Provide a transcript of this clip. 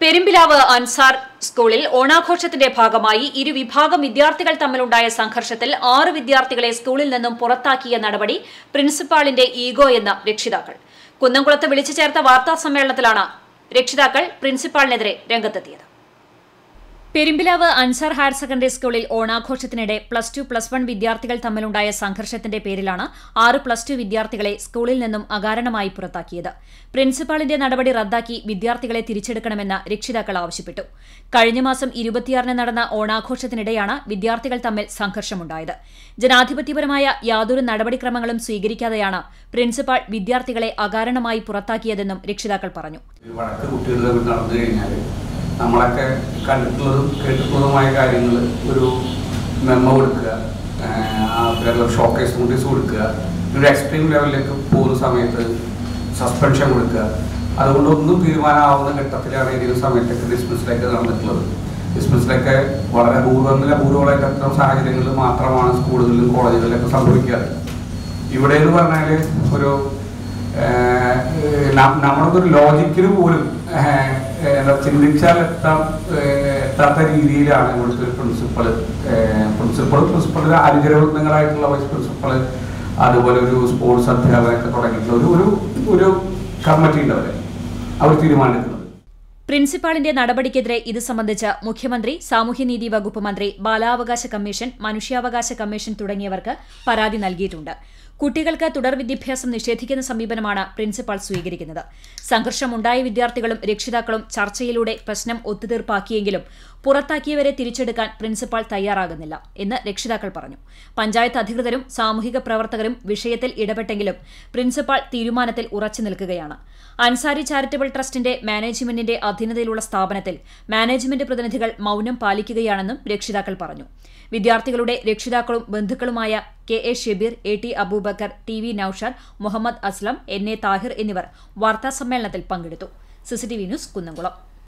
പെരുമ്പിലാവ് അൻസാർ സ്കൂളിൽ ഓണാഘോഷത്തിന്റെ ഭാഗമായി ഇരു വിഭാഗം വിദ്യാർത്ഥികൾ തമ്മിലുണ്ടായ സംഘർഷത്തിൽ ആറ് വിദ്യാർത്ഥികളെ സ്കൂളിൽ നിന്നും പുറത്താക്കിയ നടപടി പ്രിൻസിപ്പാളിന്റെ ഈഗോ എന്ന രക്ഷിതാക്കൾ കുന്നംകുളത്ത് വിളിച്ചു ചേർത്ത വാർത്താ സമ്മേളനത്തിലാണ് രക്ഷിതാക്കൾ പ്രിൻസിപ്പാളിനെതിരെ രംഗത്തെത്തിയത് പെരുമ്പിലാവ് അൻസാർ ഹയർ സെക്കൻഡറി സ്കൂളിൽ ഓണാഘോഷത്തിനിടെ പ്ലസ് ടു പ്ലസ് വൺ വിദ്യാർത്ഥികൾ തമ്മിലുണ്ടായ സംഘർഷത്തിന്റെ പേരിലാണ് ആറ് പ്ലസ് ടു വിദ്യാർത്ഥികളെ സ്കൂളിൽ നിന്നും അകാരണമായി പുറത്താക്കിയത് പ്രിൻസിപ്പാളിന്റെ നടപടി റദ്ദാക്കി വിദ്യാർത്ഥികളെ തിരിച്ചെടുക്കണമെന്ന് രക്ഷിതാക്കൾ ആവശ്യപ്പെട്ടു കഴിഞ്ഞ മാസം ഇരുപത്തിയാറിന് നടന്ന ഓണാഘോഷത്തിനിടെയാണ് വിദ്യാർത്ഥികൾ തമ്മിൽ സംഘർഷമുണ്ടായത് ജനാധിപത്യപരമായ യാതൊരു നടപടിക്രമങ്ങളും സ്വീകരിക്കാതെയാണ് പ്രിൻസിപ്പാൾ വിദ്യാർത്ഥികളെ അകാരണമായി പുറത്താക്കിയതെന്നും രക്ഷിതാക്കൾ പറഞ്ഞു വഴക്ക് കുട്ടികളുടെ തമ്മിൽ നടന്നു കഴിഞ്ഞാൽ നമ്മളൊക്കെ കണ്ടിട്ടുള്ളതും കേട്ടിട്ടുള്ളതുമായ കാര്യങ്ങൾ ഒരു മെമ്മ കൊടുക്കുക ആഹ് ആ പേരുള്ള ഷോക്കേസ് നോട്ടീസ് കൊടുക്കുക ഒരു എക്സ്ട്രീം ലെവലിലേക്ക് പോകുന്ന സമയത്ത് സസ്പെൻഷൻ കൊടുക്കുക അതുകൊണ്ട് ഒന്നും തീരുമാനമാവുന്ന ഘട്ടത്തിലാണ് ഏതെങ്കിലും സമയത്തൊക്കെ ഡിസ്മിസിലേക്ക് നടന്നിട്ടുള്ളത് ഡിസ്മിസിലൊക്കെ വളരെ പൂർവ്വമില്ല പൂർവ്വമായിട്ട് അത്തരം സാഹചര്യങ്ങളിൽ മാത്രമാണ് സ്കൂളുകളിലും കോളേജുകളിലൊക്കെ സംഭവിക്കാറ് ഇവിടെ എന്ന് പറഞ്ഞാൽ ഒരു ഏഹ്, ന- നമ്മളൊരു ലോജിക്കിന് പോലും ഏഹ്, എന്താ ചിന്തിച്ചാൽ എത്താൻ ഏഹ്, എത്താത്ത രീതിയിലാണ് ഇവിടുത്തെ ഒരു പ്രിൻസിപ്പൾ പ്രിൻസിപ്പൾ പ്രിൻസിപ്പളിന്റെ അനുഗ്രഹങ്ങളായിട്ടുള്ള വൈസ് പ്രിൻസിപ്പൾ അതുപോലെ ഒരു സ്പോർട്സ് അധ്യാപകരൊക്കെ തുടങ്ങിയിട്ടുള്ള ഒരു ഒരു ഒരു കമ്മിറ്റി ഉണ്ട് അവരെ അവർ തീരുമാനിക്കുന്നത് പ്രിൻസിപ്പാളിന്റെ നടപടിക്കെതിരെ ഇത് സംബന്ധിച്ച് മുഖ്യമന്ത്രി സാമൂഹ്യനീതി വകുപ്പ് മന്ത്രി ബാലാവകാശ കമ്മീഷൻ മനുഷ്യാവകാശ കമ്മീഷൻ തുടങ്ങിയവർക്ക് പരാതി നൽകിയിട്ടുണ്ട് കുട്ടികൾക്ക് തുടർ വിദ്യാഭ്യാസം നിഷേധിക്കുന്ന സമീപനമാണ് പ്രിൻസിപ്പാൾ സ്വീകരിക്കുന്നത് സംഘർഷമുണ്ടായ വിദ്യാർത്ഥികളും രക്ഷിതാക്കളും ചർച്ചയിലൂടെ പ്രശ്നം ഒത്തുതീർപ്പാക്കിയെങ്കിലും പുറത്താക്കിയവരെ തിരിച്ചെടുക്കാൻ പ്രിൻസിപ്പാൾ തയ്യാറാകുന്നില്ല എന്ന് രക്ഷിതാക്കൾ പറഞ്ഞു പഞ്ചായത്ത് അധികൃതരും സാമൂഹിക പ്രവർത്തകരും വിഷയത്തിൽ ഇടപെട്ടെങ്കിലും പ്രിൻസിപ്പാൾ തീരുമാനത്തിൽ ഉറച്ചു നിൽക്കുകയാണ് അൻസാരി ചാരിറ്റബിൾ ട്രസ്റ്റിന്റെ മാനേജ്മെന്റിന്റെ അധീനതയിലുള്ള സ്ഥാപനത്തിൽ മാനേജ്മെന്റ് പ്രതിനിധികൾ മൌനം പാലിക്കുകയാണെന്നും രക്ഷിതാക്കൾ പറഞ്ഞു വിദ്യാർത്ഥികളുടെ രക്ഷിതാക്കളും ബന്ധുക്കളുമായ K A Shebeer A T Aboobacker T V Noushad Muhammad Aslam N A Thahir എന്നിവർ വാർത്താസമ്മേളനത്തിൽ പങ്കെടുത്തു സിസിടിവി ന്യൂസ് കുന്നംകുളം